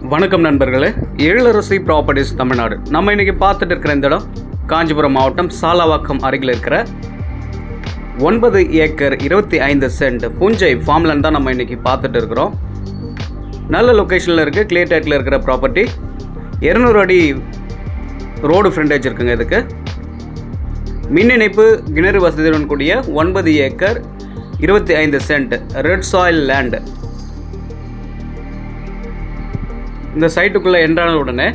வணக்கம் நண்பர்களே எழிலரசி ப்ராப்பர்ட்டிஸ் தமிழ்நாடு நம்ம இன்னைக்கு பார்த்துட்டு இருக்கிற இந்த இடம் காஞ்சிபுரம் மாவட்டம் சாலாவாக்கம் அருகில் இருக்கிற ஒன்பது ஏக்கர் இருபத்தி ஐந்து சென்ட் புஞ்சை ஃபார்ம்லேண்ட் தான் நம்ம இன்னைக்கு பார்த்துட்டு இருக்கிறோம் நல்ல லொக்கேஷனில் இருக்குது கிளியர் டேட்டில் இருக்கிற ப்ராப்பர்ட்டி இரநூறு அடி ரோடு ஃப்ரண்டேஜ் இருக்குங்க இதுக்கு மின் இணைப்பு கிணறு வசதியுடன் கூடிய ஒன்பது ஏக்கர் இருபத்தி ஐந்து சென்ட் ரெட் சாயில் லேண்ட் இந்த சைட்டுக்குள்ளே என்ட்ரான உடனே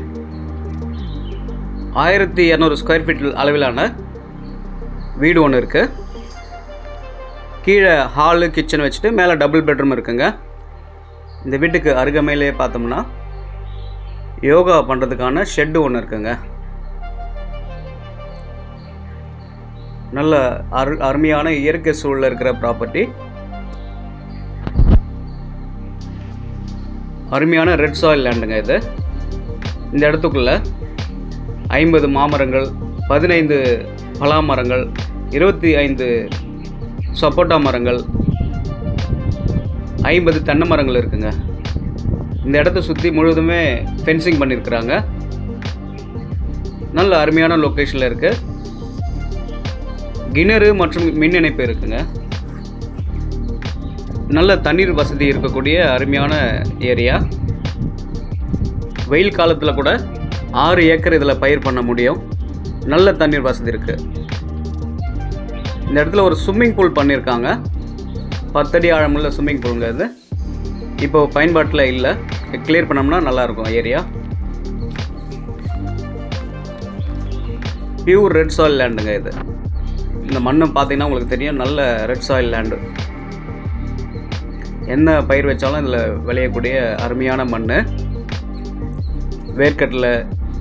ஆயிரத்தி இரநூறு ஸ்கொயர் ஃபீட் அளவிலான வீடு ஒன்று இருக்குது கீழே ஹாலு கிச்சன் வச்சுட்டு மேலே டபுள் பெட்ரூம் இருக்குங்க இந்த வீட்டுக்கு அருகமையிலே பார்த்தோம்னா யோகா பண்ணுறதுக்கான ஷெட்டு ஒன்று இருக்குங்க நல்ல அரு அருமையான இயற்கை சூழலில் இருக்கிற ப்ராப்பர்ட்டி அருமையான ரெட் சாயில் லேண்டுங்க இது இந்த இடத்துக்குள்ள ஐம்பது மாமரங்கள் பதினைந்து பலா மரங்கள் இருபத்தி ஐந்து சப்போட்டா மரங்கள் ஐம்பது தென்னை மரங்கள் இருக்குங்க இந்த இடத்த சுற்றி முழுவதுமே ஃபென்சிங் பண்ணியிருக்கிறாங்க நல்ல அருமையான லொக்கேஷனில் இருக்குது கிணறு மற்றும் மின் இணைப்பு இருக்குங்க நல்ல தண்ணீர் வசதி இருக்கக்கூடிய அருமையான ஏரியா வெயில் காலத்தில் கூட ஆறு ஏக்கர் இதில் பயிர் பண்ண முடியும் நல்ல தண்ணீர் வசதி இருக்குது இந்த இடத்துல ஒரு ஸ்விம்மிங் பூல் பண்ணியிருக்காங்க பத்தடி ஆழமுள்ள ஸ்விம்மிங் பூலுங்க இது இப்போ பயன்பாட்டில் இல்லை கிளியர் பண்ணோம்னா நல்லாயிருக்கும் ஏரியா பியூர் ரெட் சாயில் லேண்டுங்க இது இந்த மண்ணு பார்த்தீங்கன்னா உங்களுக்கு தெரியும் நல்ல ரெட் சாயில் லேண்டு என்ன பயிர் வச்சாலும் இதில் விளையக்கூடிய அருமையான மண் வேர்க்கடலை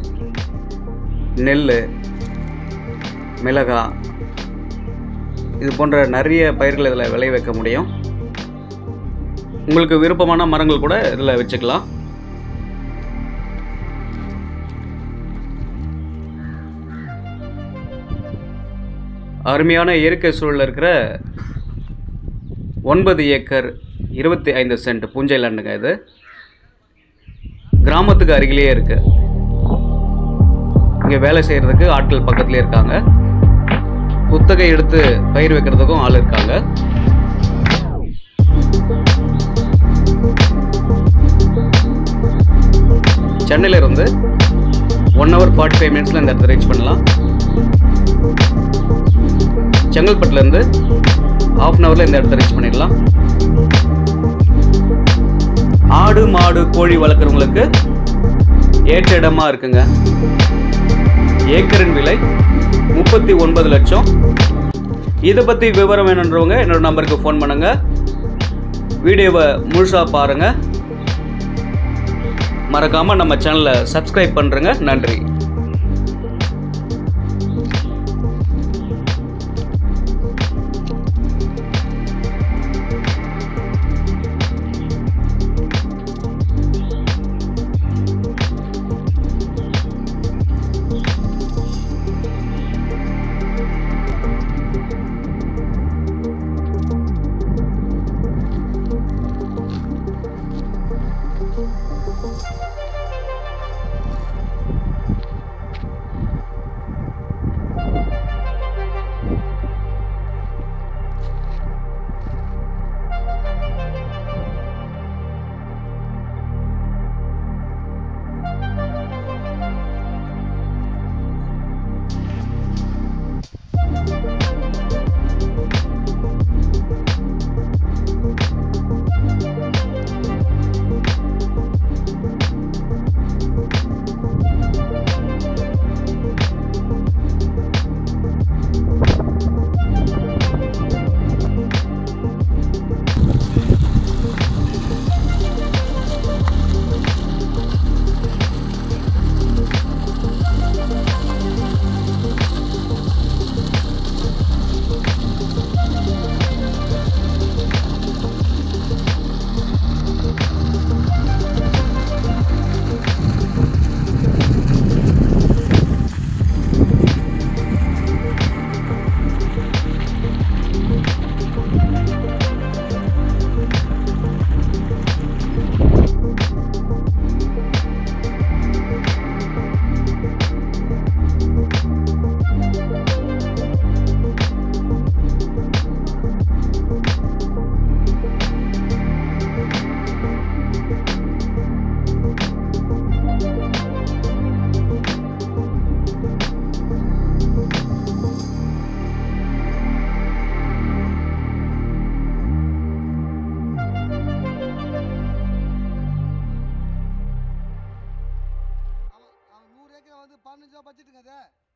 நெல் மிளகாய் இது போன்ற நிறைய பயிர்கள் இதில் விளைய வைக்க முடியும் உங்களுக்கு விருப்பமான மரங்கள் கூட இதில் வச்சுக்கலாம் அருமையான இயற்கை சூழலில் இருக்கிற ஒன்பது ஏக்கர் இருபத்தி ஐந்து சென்ட் பூஞ்சை லேண்டுங்க இது கிராமத்துக்கு அருகிலேயே இருக்கு இங்கே வேலை செய்கிறதுக்கு ஆட்கள் பக்கத்துலேயே இருக்காங்க குத்தகை எடுத்து பயிர் வைக்கிறதுக்கும் ஆள் இருக்காங்க சென்னையில இருந்து ஒன் ஹவர் ஃபார்ட்டி ஃபைவ் மினிட்ஸில் இந்த இடத்த ரீச் பண்ணலாம் செங்கல்பட்டுலேருந்து ஆஃப் அன் ஹவரில் இந்த இடத்த ரீச் பண்ணிடலாம் ஆடு மாடு கோழி வளர்க்குறவங்களுக்கு ஏற்ற இடமா இருக்குங்க ஏக்கரின் விலை முப்பத்தி ஒன்பது லட்சம் இதை பற்றி விவரம் வேணுன்றவங்க என்னோட நம்பருக்கு ஃபோன் பண்ணுங்க வீடியோவை முழுசாக பாருங்க மறக்காம நம்ம சேனலை சப்ஸ்கிரைப் பண்ணுறங்க நன்றி பதினஞ்சு ரூபா பட்ஜெட்டுங்க அது